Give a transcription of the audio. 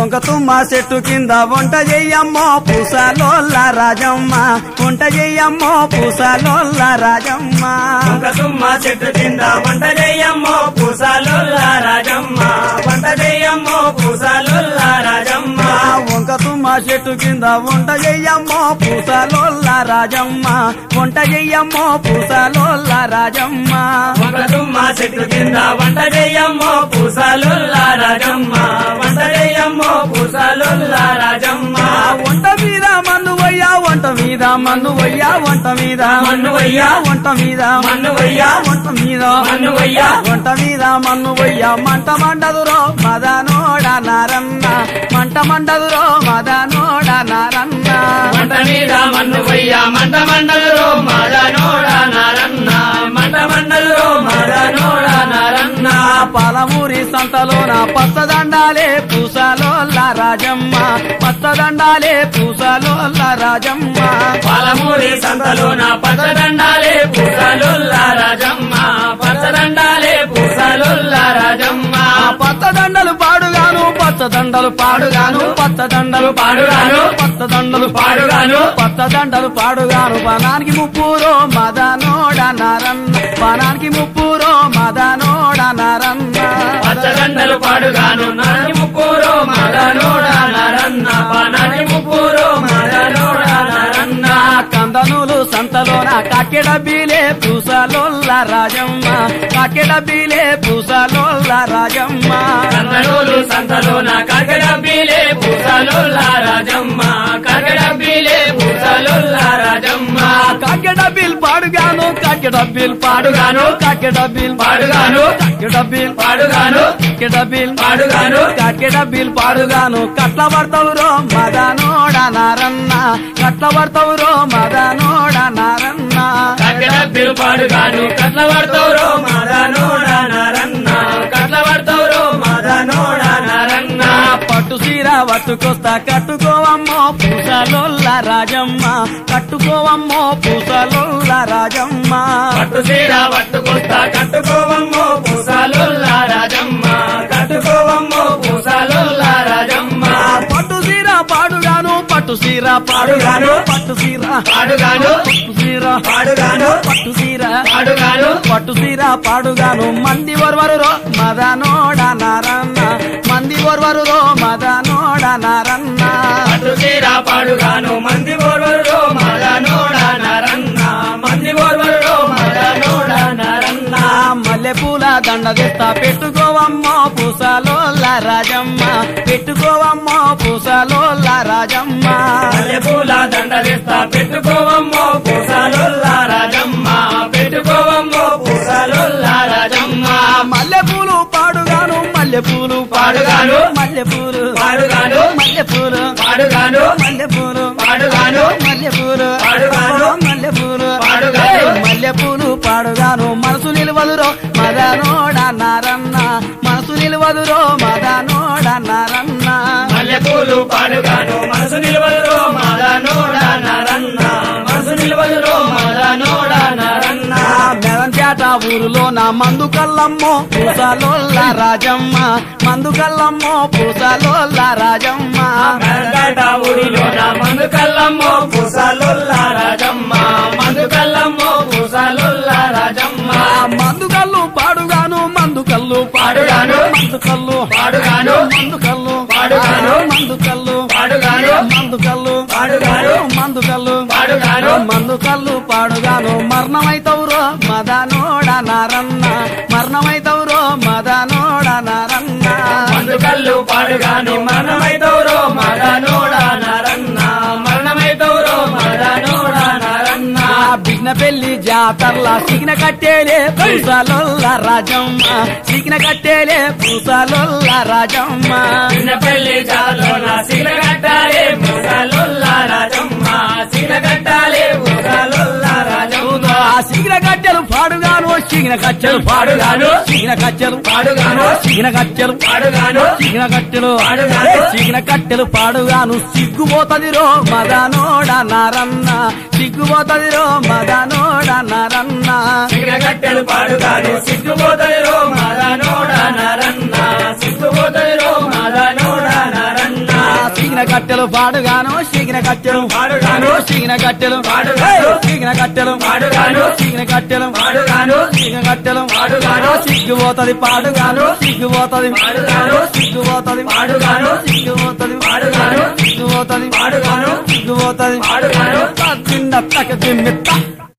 వంక తుమ్మ చెట్టు కింద వంట చెయ్యమ్మో పూసలోల్ల రాజమ్మ వంట చెయ్యమ్మో పూసలోల్ల రాజమ్మ ఒక తుమ్మ చెట్టు కింద వంట చెయ్యమ్మో పూసాలుల్లా రాజమ్మ వంట చెయ్యమ్మో పూసాలుల్లా రాజమ్మ వంక తుమ్మ చెట్టు కింద వంట చెయ్యమ్మో పూసలోల్ల రాజమ్మ వంట చెయ్యమ్మో పూసలోల్ల రాజమ్మ ఒక తుమ్మ చెట్టు కింద వంట చెయ్యమ్మో పూసాలుల్లా రాజమ్మ వంట చెయ్యమ్మో పూసాలుల్లా రాజమ్మ వంట మీద మన్ను వయ్యా వంట మీద మన్ను వయ్యా వంట మీద మన్ను వయ్యా వంట మీద మన్ను వయ్యా వంట మీద మన్ను వయ్యా వంట మీద మన్ను వయ్యా మంట మండదురో మదనోడ నారన్న మంట మండదురో మదనోడ నారన్న మంట మీద మన్ను వయ్యా మంట మండలురో మాడనోడ నారన్న మంట మండలురో మాడనోడ నారన్న పాలమూరి సంతలోన పచ్చదండాలే పూసలోల్ల రాజమ్మ పచ్చదండాలే పూసలోల్ల రాజమ్మ పాలమూరి సంతలోన పచ్చదండాలే పూసలుల్లా రాజమ్మ పచ్చదండాలే పూసలుల్లా రాజమ్మ పచ్చదండలు పాడుగాను పచ్చదండలు పాడుగాను పచ్చదండలు పాడుగాను పచ్చదండలు పాడుగాను పచ్చదండలు పాడుగాను పనానికి ముప్పురో మదనోడ నారన్న పనానికి ముప్పురో మదనోడ నారన్న పచ్చదండలు పాడుగాను నాని ముక్కూరో మాడనోడ నారన్న పానాని ముక్కూరో మాడనోడ నారన్న కందనులు సంతలోన కాకెడ బీలే పూసలోల్ల రాజమ్మ కాకెడ బీలే పూసలోల్ల రాజమ్మ కన్నడోలు సంతలోన కగడబ్బిలే పూసలుల్లా రాజమ్మ కగడబ్బిలే పూసలుల్లా రాజమ్మ కాకెడ బిల్ పాడుగాను కాకెడ బిల్ పాడుగాను కాకెడ బిల్ పాడుగాను కాకెడ బిల్ పాడుగాను కాకెడ బిల్ పాడుగాను కాకెడ బిల్ పాడుగాను కట్ల పడతావురో మదనోడ నారన్న కట్ల పడతావురో మదనోడ నారన్న కగడబ్బిలు పాడుగాను కట్ల పడతావురో మాదనోడ నారన్న కట్ల పడతావురో మాదనోడ నారన్న పట్టు సీర పట్టుకొస్తా కట్టుకోవమ్మో పూసలోల్ల రాజమ్మ కట్టుకోవమ్మో పూసలోల్ల రాజమ్మ పట్టు చీర పట్టుకొస్తా కట్టుకోవమ్మో పూసలుల్లా రాజమ్మ కట్టుకోవమ్మో పూసలుల్లా రాజమ్మ పట్టు సీర పాడుగాను పట్టు సీర పాడుగాను పట్టు సీర పాడుగాను పట్టు సీర పాడుగాను పట్టు సీర పాడుగాను పట్టు సీర పాడుగాను మంది ఒర్వరురో మదనోడ నారన్న మంది ఒర్వరురో మదనోడ నారన్న పట్టు చీర పాడుగాను మంది ఓర్వరుడో మదనోడ నరన్న మంది ఓర్వరుడో మదనోడ నరన్న మల్లె పూల దండ తెస్తా పెట్టుకోవమ్మో పూసలోల్ల రాజమ్మ పెట్టుకోవమ్మో పూసలోల్ల రాజమ్మ మల్లెపూల దండ తెస్తా పెట్టుకోవమ్మో పూసలుల్లా రాజమ్మ పెట్టుకోవమ్మో పూసలుల్లా రాజమ్మ మల్లె పూలు పాడుగాను మల్లె పూలు పాడుగాను మల్లె పూలు పాడుగాను మల్లె పూలు పాడుగాను మల్లె పూలు పాడుగాను మల్లె పూలు పాడుగాను మల్లె పూలు పాడుగాను మల్లె పూలు పాడుగాను మనసు నిలవదురో మదనోడ నారన్న మనసు నిలవదురో మదనోడ నారన్న మల్లెపూలు పాడుగాను మనసు నిలవదురో మదనోడ నరన్న మనసు నిలవదురో మదనోడ నరన్న మెదన్ చేట ఊరులో నా మందు కల్లమ్మో పూసలోల్ల రాజమ్మ మందు కల్లమ్మో పూసలోల్ల రాజమ్మ మెరగట ఊరిలో నా మందు కల్లమ్మో పూసలుల్లా రాజమ్మ మందు కల్లమ్మో పూసలుల్లా రాజమ్మ మందు కల్లు పాడుగాను మందు కల్లు పాడుగాను మందు కల్లు పాడుగాను మందు కల్లు పాడుగాను మందు కల్లు పాడుగాను మందు కల్లు పాడుగాను మందు కల్లు పాడుగాను మందు కల్లు పాడుగాను మరణమైతవురో మదనోడ నారన్న మరణమైతవురో మదనోడ నారన్న మందు కల్లు పాడుగాను మరణమైతవురో మదనోడ నరన్న మరణమైతవురో మదనోడ నరన్న బిగ్న పెళ్లి జాతరల సిగ్న కట్టేలే పూసలొల్ల రాజమ్మ సిగ్న కట్టేలే పూసలొల్ల రాజమ్మ చిన్న పెళ్లి చాలో నా శిల కట్టాలే పూసలుల్లా రాజమ్మ శిల కట్టాలే పూసలుల్లా రాజమ్మ ఆ సిగ్న కట్టెలు పాడుగాను సిగ్న కట్టెలు పాడుగాను సిగ్న కట్టెలు పాడుగాను సిగ్న కట్టెలు పాడుగాను సిగ్న కట్టెలు పాడుగాను. సిగ్న కట్టెలు పాడుగాను సిగ్గుపోతదిరో మదనోడ నారన్న సిగ్గుపోతదిరో మదనోడ నారన్న శిల కట్టెలు పాడుగాను సిగ్గుపోతదిరో మదనోడ నరన్న సిగ్గుపోతదిరో మదనోడ నరన్న సిగిన కట్టెలు పాడుగాను సిగిన కట్టెలు పాడుగాను. సిగిన కట్టెలు పాడుగాను. సిగిన కట్టెలు పాడుగాను. సిగిన కట్టెలు పాడుగాను. సిగిన కట్టెలు పాడుగాను. సిగ్గుపోతది పాడుగాను సిగ్గుపోతది పాడుగాను. సిగ్గుపోతది పాడుగాను. సిగ్గుపోతది పాడుగాను. సిగ్గుపోతది పాడుగాను. సిగ్గుపోతది పాడుగాను. చిన్న తక్క చిమ్మెత్త